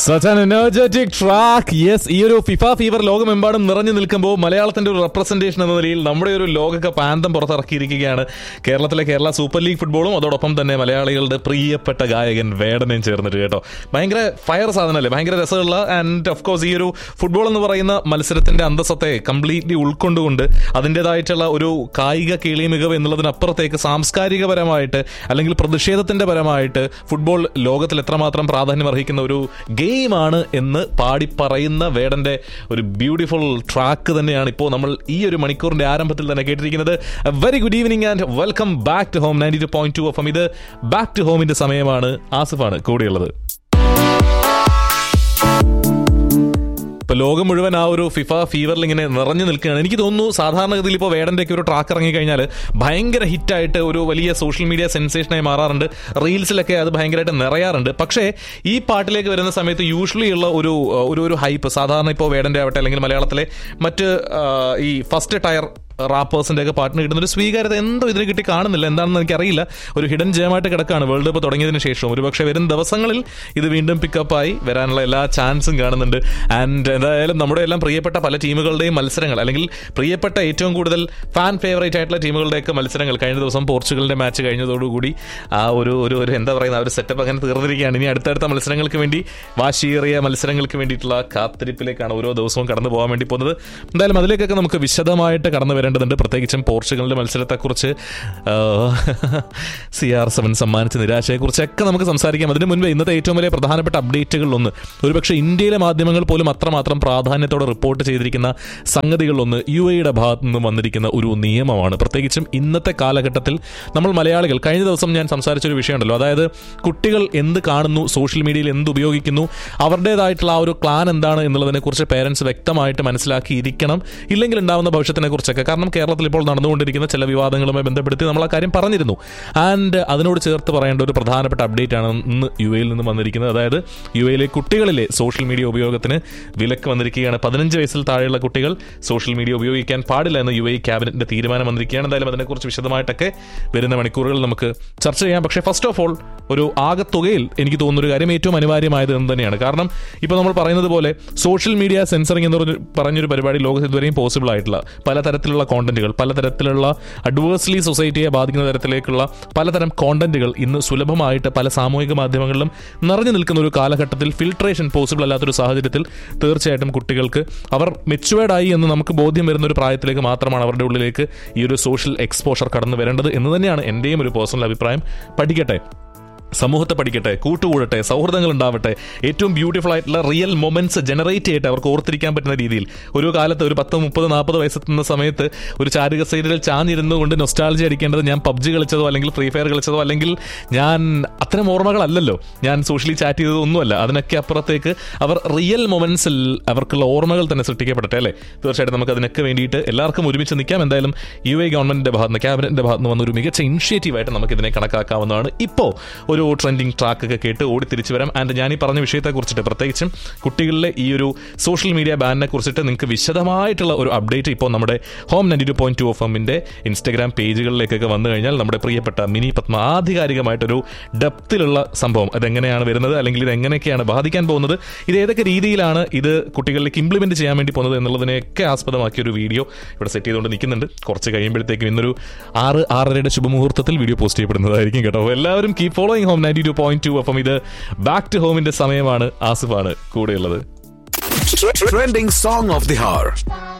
Such an energetic track yes ഈ ഒരു FIFA fever ലോകമെമ്പാടും നിറഞ്ഞു നിൽക്കുമ്പോൾ മലയാളത്തിന്റെ ഒരു റെപ്രസെന്റേഷൻ എന്ന നിലയിൽ നമ്മുടെ ഒരു ലോകകപ്പ് ആന്തം പുറത്തിറക്കിയിരിക്കുകയാണ് കേരളത്തിലെ കേരള സൂപ്പർ ലീഗ് ഫുട്ബോളും അതോടൊപ്പം തന്നെ മലയാളികളുടെ പ്രിയപ്പെട്ട ഗായകൻ വേടനയും ചേർന്നിട്ട് കേട്ടോ ഭയങ്കര ഫയർ സാധനമല്ലേ ഭയങ്കര രസമുള്ള ആൻഡ് ഓഫ് കോഴ്സ് ഈ ഒരു ഫുട്ബോൾ എന്ന് പറയുന്ന മത്സരത്തിന്റെ അന്തസ്സത്തെ കംപ്ലീറ്റ്ലി ഉൾക്കൊണ്ടുകൊണ്ട് അതിൻ്റെതായിട്ടുള്ള ഒരു കായിക കേളി മികവ് എന്നുള്ളതിനപ്പുറത്തേക്ക് സാംസ്കാരികപരമായിട്ട് അല്ലെങ്കിൽ പ്രതിഷേധത്തിന്റെ പരമായിട്ട് ഫുട്ബോൾ ലോകത്തിൽ എത്രമാത്രം പ്രാധാന്യം അർഹിക്കുന്ന ഒരു ഗെയിമാണ് എന്ന് പാടി പറയുന്ന വേടന്റെ ഒരു ബ്യൂട്ടിഫുൾ ട്രാക്ക് തന്നെയാണ് ഇപ്പോൾ നമ്മൾ ഈ ഒരു മണിക്കൂറിന്റെ ആരംഭത്തിൽ തന്നെ കേട്ടിരിക്കുന്നത് very good evening and welcome back to home ninety two point two F ഇത് ബാക്ക് ടു ഹോമിന്റെ സമയമാണ് ആസിഫാണ് കൂടെയുള്ളത് ഇപ്പൊ ലോകം മുഴുവൻ ആ ഒരു ഫിഫ ഫീവറിൽ ഇങ്ങനെ നിറഞ്ഞു നിൽക്കുകയാണ് എനിക്ക് തോന്നുന്നു സാധാരണഗതിയിൽ ഇപ്പോൾ വേടന്റെ ഒക്കെ ഒരു ട്രാക്ക് ഇറങ്ങി കഴിഞ്ഞാൽ ഭയങ്കര ഹിറ്റായിട്ട് ഒരു വലിയ സോഷ്യൽ മീഡിയ സെൻസേഷനായി മാറാറുണ്ട് റീൽസിലൊക്കെ അത് ഭയങ്കരമായിട്ട് നിറയാറുണ്ട് പക്ഷേ ഈ പാട്ടിലേക്ക് വരുന്ന സമയത്ത് യൂഷ്വലി ഉള്ള ഒരു ഒരു ഒരു ഹൈപ്പ് സാധാരണ ഇപ്പോൾ വേടന്റെ ആവട്ടെ അല്ലെങ്കിൽ മലയാളത്തിലെ മറ്റ് ആ, ഈ ഫസ്റ്റ് ടയർ റാപ്പേഴ്സിന്റെ ഒക്കെ പാട്ടിന് കിട്ടുന്ന ഒരു സ്വീകാര്യത എന്തോ ഇതിന് കിട്ടി കാണുന്നില്ല എന്താണെന്ന് എനിക്കറിയില്ല ഒരു ഹിഡൻ ജയമായിട്ട് കിടക്കാണ് വേൾഡ് കപ്പ് തുടങ്ങിയതിന് ശേഷം ഒരു പക്ഷേ വരും ദിവസങ്ങളിൽ ഇത് വീണ്ടും പിക്കപ്പായി വരാനുള്ള എല്ലാ ചാൻസും കാണുന്നുണ്ട് ആൻഡ് എന്തായാലും നമ്മുടെ എല്ലാം പ്രിയപ്പെട്ട പല ടീമുകളുടെയും മത്സരങ്ങൾ അല്ലെങ്കിൽ പ്രിയപ്പെട്ട ഏറ്റവും കൂടുതൽ ഫാൻ ഫേവറേറ്റ് ആയിട്ടുള്ള ടീമുകളുടെയൊക്കെ മത്സരങ്ങൾ കഴിഞ്ഞ ദിവസം പോർച്ചുഗലിന്റെ മാച്ച് കഴിഞ്ഞതോടുകൂടി ആ ഒരു ഒരു ഒരു എന്താ പറയുന്ന ആ ഒരു സെറ്റപ്പ് അങ്ങനെ തീർന്നിരിക്കുകയാണ് ഇനി അടുത്തടുത്ത മത്സരങ്ങൾക്ക് വേണ്ടി വാശിയേറിയ മത്സരങ്ങൾക്ക് വേണ്ടിയിട്ടുള്ള കാത്തിരിപ്പിലേക്കാണ് ഓരോ ദിവസവും കടന്നു പോകാൻ വേണ്ടി പോകുന്നത് എന്തായാലും അതിലേക്കൊക്കെ നമുക്ക് വിശദമായിട്ട് കടന്നു വരേണ്ടതുണ്ട് പ്രത്യേകിച്ചും പോർച്ചുഗലിന്റെ മത്സരത്തെക്കുറിച്ച് സി ആർ സെവൻ സമ്മാനിച്ച നിരാശയെക്കുറിച്ചൊക്കെ നമുക്ക് സംസാരിക്കാം അതിനു മുൻപ് ഇന്നത്തെ ഏറ്റവും വലിയ പ്രധാനപ്പെട്ട അപ്ഡേറ്റുകളിലൊന്ന് ഒരുപക്ഷെ ഇന്ത്യയിലെ മാധ്യമങ്ങൾ പോലും അത്രമാത്രം പ്രാധാന്യത്തോടെ റിപ്പോർട്ട് ചെയ്തിരിക്കുന്ന സംഗതികളിലൊന്ന് യു എയുടെ ഭാഗത്തു നിന്നും വന്നിരിക്കുന്ന ഒരു നിയമമാണ് പ്രത്യേകിച്ചും ഇന്നത്തെ കാലഘട്ടത്തിൽ നമ്മൾ മലയാളികൾ കഴിഞ്ഞ ദിവസം ഞാൻ സംസാരിച്ച ഒരു വിഷയമുണ്ടല്ലോ അതായത് കുട്ടികൾ എന്ത് കാണുന്നു സോഷ്യൽ മീഡിയയിൽ എന്ത് ഉപയോഗിക്കുന്നു അവരുടേതായിട്ടുള്ള ആ ഒരു പ്ലാൻ എന്താണ് എന്നുള്ളതിനെക്കുറിച്ച് പേരൻസ് വ്യക്തമായിട്ട് മനസ്സിലാക്കിയിരിക്കണം ഇല്ലെങ്കിൽ ഉണ്ടാവുന്ന ഭവിഷ്യത്തിനെ കുറിച്ചൊക്കെ കാരണം കേരളത്തിൽ ഇപ്പോൾ നടന്നുകൊണ്ടിരിക്കുന്ന ചില വിവാദങ്ങളുമായി ബന്ധപ്പെടുത്തി നമ്മൾ ആ കാര്യം പറഞ്ഞിരുന്നു ആൻഡ് അതിനോട് ചേർത്ത് പറയേണ്ട ഒരു പ്രധാനപ്പെട്ട അപ്ഡേറ്റ് ആണ് ഇന്ന് യു എയിൽ നിന്ന് വന്നിരിക്കുന്നത് അതായത് യു എയിലെ കുട്ടികളിലെ സോഷ്യൽ മീഡിയ ഉപയോഗത്തിന് വിലക്ക് വന്നിരിക്കുകയാണ് പതിനഞ്ച് വയസ്സിൽ താഴെയുള്ള കുട്ടികൾ സോഷ്യൽ മീഡിയ ഉപയോഗിക്കാൻ പാടില്ല എന്ന് യു എ ക്യാബിനറ്റിന്റെ തീരുമാനം വന്നിരിക്കുകയാണ് എന്തായാലും അതിനെക്കുറിച്ച് വിശദമായിട്ടൊക്കെ വരുന്ന മണിക്കൂറുകൾ നമുക്ക് ചർച്ച ചെയ്യാം പക്ഷേ ഫസ്റ്റ് ഓഫ് ഓൾ ഒരു ആകത്തുകയിൽ എനിക്ക് തോന്നുന്ന ഒരു കാര്യം ഏറ്റവും അനിവാര്യമായത് എന്ന് തന്നെയാണ് കാരണം ഇപ്പോൾ നമ്മൾ പറയുന്നത് പോലെ സോഷ്യൽ മീഡിയ സെൻസറിങ് എന്ന് പറഞ്ഞ- പറഞ്ഞൊരു പരിപാടി ലോകത്ത് ഇതുവരെയും പോസിബിൾ ആയിട്ടുള്ള പലതരത്തിലുള്ള കോണ്ടന്റുകൾ പലതരത്തിലുള്ള അഡ്വേഴ്സ്ലി സൊസൈറ്റിയെ ബാധിക്കുന്ന തരത്തിലേക്കുള്ള പലതരം കോണ്ടന്റുകൾ ഇന്ന് സുലഭമായിട്ട് പല സാമൂഹിക മാധ്യമങ്ങളിലും നിറഞ്ഞു നിൽക്കുന്ന ഒരു കാലഘട്ടത്തിൽ ഫിൽട്രേഷൻ പോസിബിൾ അല്ലാത്തൊരു സാഹചര്യത്തിൽ തീർച്ചയായിട്ടും കുട്ടികൾക്ക് അവർ മെച്ചുവേർഡ് ആയി എന്ന് നമുക്ക് ബോധ്യം വരുന്ന ഒരു പ്രായത്തിലേക്ക് മാത്രമാണ് അവരുടെ ഉള്ളിലേക്ക് ഈ ഒരു സോഷ്യൽ എക്സ്പോഷർ കടന്നു വരേണ്ടത് എന്ന് തന്നെയാണ് എൻ്റെയും ഒരു പേഴ്സണൽ അഭിപ്രായം പഠിക്കട്ടെ സമൂഹത്തെ പഠിക്കട്ടെ കൂട്ടുകൂടട്ടെ സൗഹൃദങ്ങൾ ഉണ്ടാവട്ടെ ഏറ്റവും ബ്യൂട്ടിഫുൾ ആയിട്ടുള്ള റിയൽ മൊമെന്റ്സ് ജനറേറ്റ് ചെയ്യട്ടെ അവർക്ക് ഓർത്തിരിക്കാൻ പറ്റുന്ന രീതിയിൽ ഒരു കാലത്ത് ഒരു പത്ത് മുപ്പത് നാൽപ്പത് വയസ്സെത്തുന്ന സമയത്ത് ഒരു ചാരുക സൈഡിൽ ചാഞ്ഞിരുന്നു കൊണ്ട് നൊസ്റ്റാൾജി അടിക്കേണ്ടത് ഞാൻ പബ്ജി കളിച്ചതോ അല്ലെങ്കിൽ ഫ്രീ ഫയർ കളിച്ചതോ അല്ലെങ്കിൽ ഞാൻ അത്തരം ഓർമ്മകളല്ലല്ലോ ഞാൻ സോഷ്യലി ചാറ്റ് ചെയ്തതോ ഒന്നുമല്ല അതിനൊക്കെ അപ്പുറത്തേക്ക് അവർ റിയൽ മൊമെന്റ്സിൽ അവർക്കുള്ള ഓർമ്മകൾ തന്നെ സൃഷ്ടിക്കപ്പെടട്ടെ അല്ലേ തീർച്ചയായിട്ടും നമുക്ക് അതിനൊക്കെ വേണ്ടിയിട്ട് എല്ലാവർക്കും ഒരുമിച്ച് നിൽക്കാം എന്തായാലും യു എ ഗവൺമെന്റിന്റെ ഭാഗത്ത് നിന്ന് ക്യാബിനറ്റിന്റെ ഭാഗത്ത് നിന്ന് വന്ന ഒരു മികച്ച ഇനിഷ്യേറ്റീവായിട്ട് നമുക്ക് ഇതിനെ കണക്കാക്കാവുന്നതാണ് ഇപ്പോൾ ഒരു ട്രെൻഡിങ് ട്രാക്ക് ഒക്കെ കേട്ട് ഓടി തിരിച്ചു വരാം ആൻഡ് ഞാൻ ഈ പറഞ്ഞ വിഷയത്തെ കുറിച്ചിട്ട് പ്രത്യേകിച്ചും കുട്ടികളിലെ ഈ ഒരു സോഷ്യൽ മീഡിയ ബാനിനെ കുറിച്ചിട്ട് നിങ്ങൾക്ക് വിശദമായിട്ടുള്ള ഒരു അപ്ഡേറ്റ് ഇപ്പോൾ നമ്മുടെ home ninety two point two F എമ്മിന്റെ ഇൻസ്റ്റഗ്രാം പേജുകളിലേക്കൊക്കെ വന്നു കഴിഞ്ഞാൽ നമ്മുടെ പ്രിയപ്പെട്ട മിനി പത്മ ആധികാരികമായിട്ടൊരു ഡെപ്തിലുള്ള സംഭവം അതെങ്ങനെയാണ് വരുന്നത് അല്ലെങ്കിൽ ഇത് എങ്ങനെയൊക്കെയാണ് ബാധിക്കാൻ പോകുന്നത് ഇത് ഏതൊക്കെ രീതിയിലാണ് ഇത് കുട്ടികളിലേക്ക് ഇംപ്ലിമെന്റ് ചെയ്യാൻ വേണ്ടി പോകുന്നത് എന്നുള്ളതിനെയൊക്കെ ആസ്പദമാക്കിയ ഒരു വീഡിയോ ഇവിടെ സെറ്റ് ചെയ്തുകൊണ്ട് നിൽക്കുന്നുണ്ട് കുറച്ച് കഴിയുമ്പോഴത്തേക്കും ഇന്നൊരു ആറ് ആറരയുടെ ശുഭമുഹൂർത്തത്തിൽ വീഡിയോ പോസ്റ്റ് ചെയ്യപ്പെടുന്നതായിരിക്കും കേട്ടോ അപ്പോൾ എല്ലാവരും keep following home ninety two point two അപ്പം ഇത് ബാക്ക് ടു ഹോമിന്റെ സമയമാണ് ആസിഫാണ് കൂടെയുള്ളത് Trending song of the hour.